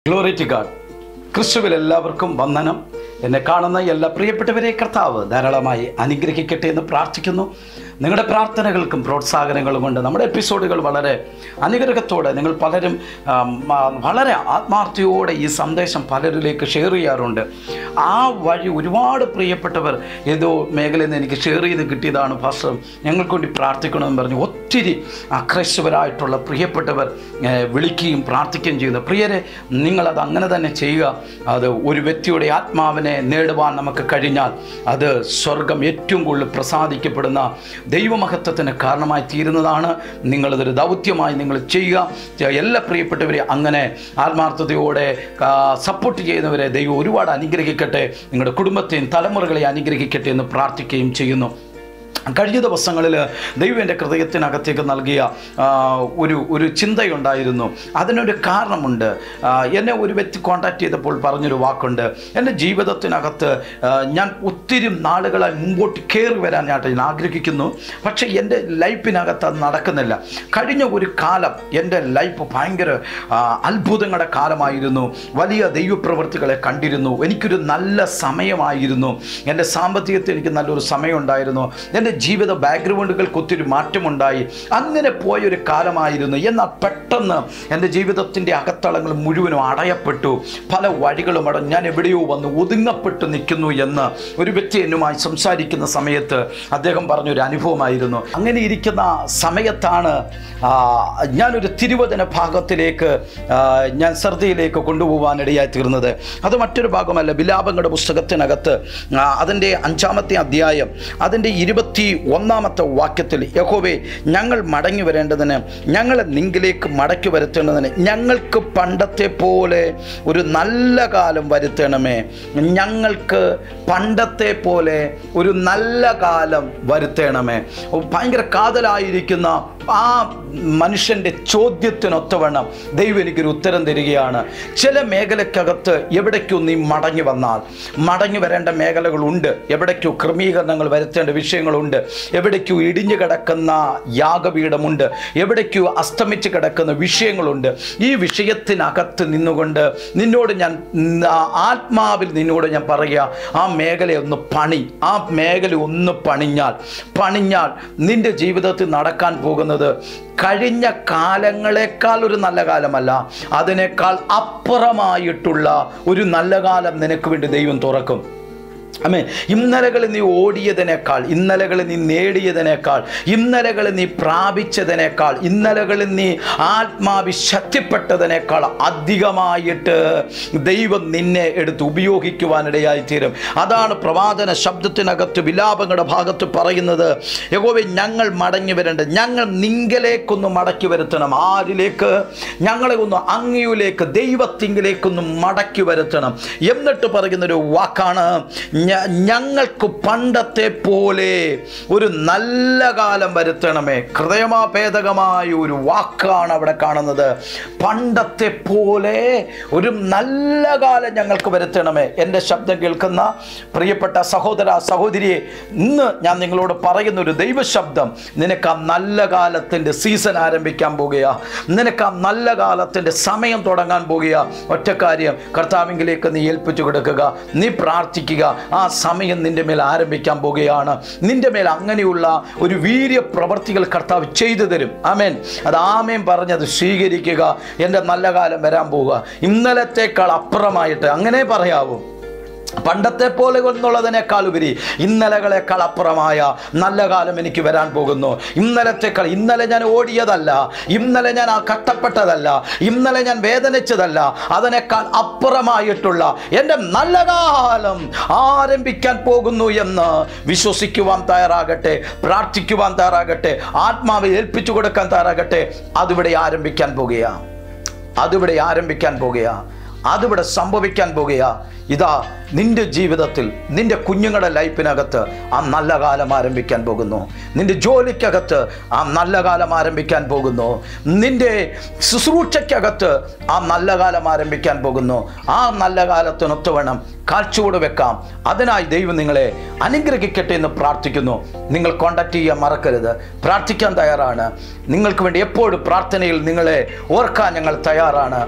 glory to God ക്രിസ്തുവിൽ എല്ലാവർക്കും വന്ദനം എന്നെ കാണുന്ന എല്ലാ പ്രിയപ്പെട്ടവരെ കർത്താവ് ധാരാളമായി അനുഗ്രഹിക്കട്ടെ എന്ന് പ്രാർത്ഥിക്കുന്നു നിങ്ങളുടെ പ്രാർത്ഥനകൾക്കും പ്രോത്സാഹനങ്ങളും കൊണ്ട് നമ്മുടെ എപ്പിസോഡുകൾ വളരെ അനുഗ്രഹത്തോടെ നിങ്ങൾ പലരും ആം, ആ, വളരെ ആത്മാർത്ഥയോടെ ഈ സന്ദേശം പലരിലേക്ക് ഷെയർ ചെയ്യാറുണ്ട് ആ വഴി ഒരുപാട് പ്രിയപ്പെട്ടവർ ഏതോ മേഖലയിൽ നിന്ന് എനിക്ക് ഷെയർ ചെയ്ത് കിട്ടിയതാണ് ഫാസ്റ്റർ ഞങ്ങൾക്ക് വേണ്ടി പ്രാർത്ഥിക്കണമെന്ന് പറഞ്ഞു ഒത്തിരി അക്രൈസ്തവരായിട്ടുള്ള പ്രിയപ്പെട്ടവർ ഏഹ്, വിളിക്കുകയും പ്രാർത്ഥിക്കുകയും ചെയ്യുന്നു പ്രിയരെ നിങ്ങളത് അങ്ങനെ തന്നെ ചെയ്യുക അത് ഒരു വ്യക്തിയുടെ ആത്മാവിനെ നേടുവാൻ നമുക്ക് കഴിഞ്ഞാൽ അത് സ്വർഗം ഏറ്റവും കൂടുതൽ പ്രസാദിക്കപ്പെടുന്ന ദൈവമഹത്വത്തിന് കാരണമായി തീരുന്നതാണ് നിങ്ങളതൊരു ദൗത്യമായി നിങ്ങൾ ചെയ്യുക എല്ലാ പ്രിയപ്പെട്ടവരെ അങ്ങനെ ആത്മാർത്ഥതയോടെ സപ്പോർട്ട് ചെയ്യുന്നവരെ ദൈവം ഒരുപാട് അനുഗ്രഹിക്കട്ടെ നിങ്ങളുടെ കുടുംബത്തെയും തലമുറകളെ അനുഗ്രഹിക്കട്ടെ എന്ന് പ്രാർത്ഥിക്കുകയും ചെയ്യുന്നു കഴിഞ്ഞ ദിവസങ്ങളിൽ ദൈവം എൻ്റെ ഹൃദയത്തിനകത്തേക്ക് നൽകിയ ആ, ഒരു ഒരു ചിന്തയുണ്ടായിരുന്നു അതിനൊരു കാരണമുണ്ട് ആ, എന്നെ ഒരു വ്യക്തി കോൺടാക്ട് ചെയ്തപ്പോൾ പറഞ്ഞൊരു വാക്കുണ്ട് എൻ്റെ ജീവിതത്തിനകത്ത് ആ, ഞാൻ ഒത്തിരി നാളുകളായി മുമ്പോട്ട് കയറി വരാൻ ഞാൻ ഞാൻ ആഗ്രഹിക്കുന്നു പക്ഷേ എൻ്റെ ലൈഫിനകത്ത് അത് നടക്കുന്നില്ല കഴിഞ്ഞ ഒരു കാലം എൻ്റെ ലൈഫ് ഭയങ്കര ആ, അത്ഭുതങ്ങളുടെ കാലമായിരുന്നു വലിയ ദൈവപ്രവൃത്തികളെ കണ്ടിരുന്നു എനിക്കൊരു നല്ല സമയമായിരുന്നു എൻ്റെ സാമ്പത്തികത്തിൽ എനിക്ക് നല്ലൊരു സമയമുണ്ടായിരുന്നു എൻ്റെ ജീവിത ബാക്ക്ഗ്രൗണ്ടുകൾക്ക് ഒത്തിരി മാറ്റമുണ്ടായി അങ്ങനെ പോയൊരു കാലമായിരുന്നു എന്നാൽ പെട്ടെന്ന് എൻ്റെ ജീവിതത്തിൻ്റെ അകത്തളങ്ങൾ മുഴുവനും അടയപ്പെട്ടു പല വഴികളും അട ഞാൻ എവിടെയോ വന്ന് ഒതുങ്ങപ്പെട്ട് നിൽക്കുന്നു എന്ന് ഒരു വ്യക്തി എന്നുമായി സംസാരിക്കുന്ന സമയത്ത് അദ്ദേഹം പറഞ്ഞൊരു അനുഭവമായിരുന്നു അങ്ങനെ ഇരിക്കുന്ന സമയത്താണ് ആ, ഞാനൊരു തിരുവചന ഭാഗത്തിലേക്ക് ആ, ഞാൻ ശ്രദ്ധയിലേക്ക് കൊണ്ടുപോകാനിടയായി തീർന്നത് അത് മറ്റൊരു ഭാഗമല്ല വിലാപങ്ങളുടെ പുസ്തകത്തിനകത്ത് ആ, അതിൻ്റെ അഞ്ചാമത്തെ അധ്യായം അതിൻ്റെ ഇരുപത്തി ഒന്നാമത്തെ വാക്യത്തിൽ യഹോവേ ഞങ്ങൾ മടങ്ങി വരേണ്ടതിന് ഞങ്ങളെ നിങ്കിലേക്ക് മടക്കി വരുത്തേണ്ടതിന് ഞങ്ങൾക്ക് പണ്ടത്തെ പോലെ ഒരു നല്ല കാലം വരുത്തണമേ ഞങ്ങൾക്ക് പണ്ടത്തെ പോലെ ഒരു നല്ല കാലം വരുത്തണമേ ഭയങ്കര കാതലായിരിക്കുന്ന ആ മനുഷ്യൻ്റെ ചോദ്യത്തിനൊത്തവണ്ണം ദൈവം എനിക്കൊരു ഉത്തരം തരികയാണ് ചില മേഖലക്കകത്ത് എവിടേക്കോ നീ മടങ്ങി വന്നാൽ മടങ്ങി വരേണ്ട മേഖലകളുണ്ട് എവിടേക്കോ ക്രമീകരണങ്ങൾ വരുത്തേണ്ട വിഷയങ്ങളുണ്ട് എവിടേക്കോ ഇടിഞ്ഞു കിടക്കുന്ന യാഗപീഠമുണ്ട് എവിടേക്കോ അസ്തമിച്ച് കിടക്കുന്ന വിഷയങ്ങളുണ്ട് ഈ വിഷയത്തിനകത്ത് നിന്നുകൊണ്ട് നിന്നോട് ഞാൻ ഉം, ആ ആത്മാവിൽ നിന്നോട് ഞാൻ പറയുക ആ മേഖല ഒന്ന് പണി ആ മേഖല ഒന്ന് പണിഞ്ഞാൽ പണിഞ്ഞാൽ നിന്റെ ജീവിതത്തിൽ നടക്കാൻ പോകുന്നത് കഴിഞ്ഞ കാലങ്ങളെക്കാൾ ഒരു നല്ല കാലമല്ല അതിനേക്കാൾ അപ്പുറമായിട്ടുള്ള ഒരു നല്ല കാലം നിനക്ക് വേണ്ടി ദൈവം തുറക്കും അമ്മേ ഇന്നലകളിൽ നീ ഓടിയതിനേക്കാൾ ഇന്നലകളിൽ നീ നേടിയതിനേക്കാൾ ഇന്നലകളിൽ നീ പ്രാപിച്ചതിനേക്കാൾ ഇന്നലകളിൽ നീ ആത്മാവി ശക്തിപ്പെട്ടതിനേക്കാൾ അധികമായിട്ട് ദൈവം നിന്നെ എടുത്ത് ഉപയോഗിക്കുവാനിടയായി തീരും അതാണ് പ്രവാചന ശബ്ദത്തിനകത്ത് വിലാപങ്ങളുടെ ഭാഗത്ത് പറയുന്നത് യഹോവേ ഞങ്ങൾ മടങ്ങി വരേണ്ടത് ഞങ്ങൾ നിങ്കലേക്കൊന്ന് മടക്കി വരുത്തണം ആരിലേക്ക് ഞങ്ങളെ ഒന്ന് അങ്ങയിലേക്ക് ദൈവത്തിങ്കിലേക്കൊന്ന് മടക്കി വരുത്തണം എന്നിട്ട് പറയുന്നൊരു വാക്കാണ് ഞ- ഞങ്ങൾക്ക് പണ്ടത്തെ പോലെ ഒരു നല്ല കാലം വരുത്തണമേ ഹൃദയമാഭേദകമായ ഒരു വാക്കാണ് അവിടെ കാണുന്നത് പണ്ടത്തെ പോലെ ഒരു നല്ല കാലം ഞങ്ങൾക്ക് വരുത്തണമേ എൻ്റെ ശബ്ദം കേൾക്കുന്ന പ്രിയപ്പെട്ട സഹോദര സഹോദരിയെ ഇന്ന് ഞാൻ നിങ്ങളോട് പറയുന്ന ഒരു ദൈവശബ്ദം നിനക്ക് ആ നല്ല കാലത്തിൻ്റെ സീസൺ ആരംഭിക്കാൻ പോകുക നിനക്ക് ആ നല്ല കാലത്തിൻ്റെ സമയം തുടങ്ങാൻ പോകുക ഒറ്റ കാര്യം കർത്താവിങ്കിലേക്ക് നീ ഏൽപ്പിച്ചു കൊടുക്കുക നീ പ്രാർത്ഥിക്കുക ആ സമയം നിന്റെ മേൽ ആരംഭിക്കാൻ പോകുകയാണ് നിന്റെ മേൽ അങ്ങനെയുള്ള ഒരു വീര്യ പ്രവർത്തികൾ കർത്താവ് ചെയ്തു തരും ആമേൻ അത് ആമേൻ പറഞ്ഞത് സ്വീകരിക്കുക എൻ്റെ നല്ല കാലം വരാൻ പോവുക ഇന്നലത്തേക്കാൾ അപ്പുറമായിട്ട് അങ്ങനെ പറയാവൂ പണ്ടത്തെ പോലെ എന്നുള്ളതിനേക്കാൾ ഉപരി ഇന്നലകളെക്കാൾ അപ്പുറമായ നല്ല കാലം എനിക്ക് വരാൻ പോകുന്നു ഇന്നലത്തേക്കാൾ ഇന്നലെ ഞാൻ ഓടിയതല്ല ഇന്നലെ ഞാൻ ആ കഷ്ടപ്പെട്ടതല്ല ഇന്നലെ ഞാൻ വേദനിച്ചതല്ല അതിനേക്കാൾ അപ്പുറമായിട്ടുള്ള എൻ്റെ നല്ല കാലം ആരംഭിക്കാൻ പോകുന്നു എന്ന് വിശ്വസിക്കുവാൻ തയ്യാറാകട്ടെ പ്രാർത്ഥിക്കുവാൻ തയ്യാറാകട്ടെ ആത്മാവ് ഏൽപ്പിച്ചു കൊടുക്കാൻ തയ്യാറാകട്ടെ അതിവിടെ ആരംഭിക്കാൻ പോകുക അതിവിടെ ആരംഭിക്കാൻ പോകുക അതിവിടെ സംഭവിക്കാൻ പോകുക ഇതാ നിന്റെ ജീവിതത്തിൽ നിന്റെ കുഞ്ഞുങ്ങളുടെ ലൈഫിനകത്ത് ആ നല്ല കാലം ആരംഭിക്കാൻ പോകുന്നു നിന്റെ ജോലിക്കകത്ത് ആ നല്ല കാലം ആരംഭിക്കാൻ പോകുന്നു നിന്റെ ശുശ്രൂഷയ്ക്കകത്ത് ആ നല്ല കാലം ആരംഭിക്കാൻ പോകുന്നു ആ നല്ല കാലത്തിനൊത്ത് വേണം കാഴ്ചയോട് വെക്കാം അതിനായി ദൈവം നിങ്ങളെ അനുഗ്രഹിക്കട്ടെ എന്ന് പ്രാർത്ഥിക്കുന്നു നിങ്ങൾ കോണ്ടാക്ട് ചെയ്യാൻ മറക്കരുത് പ്രാർത്ഥിക്കാൻ തയ്യാറാണ് നിങ്ങൾക്ക് വേണ്ടി എപ്പോഴും പ്രാർത്ഥനയിൽ നിങ്ങളെ ഓർക്കാൻ ഞങ്ങൾ തയ്യാറാണ്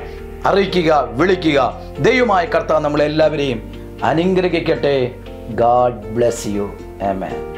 അറിയിക്കുക വിളിക്കുക ദൈവമായ കർത്താവ് നമ്മളെല്ലാവരെയും അനുഗ്രഹിക്കട്ടെ ഗാഡ് ബ്ലെസ് യു ആമേൻ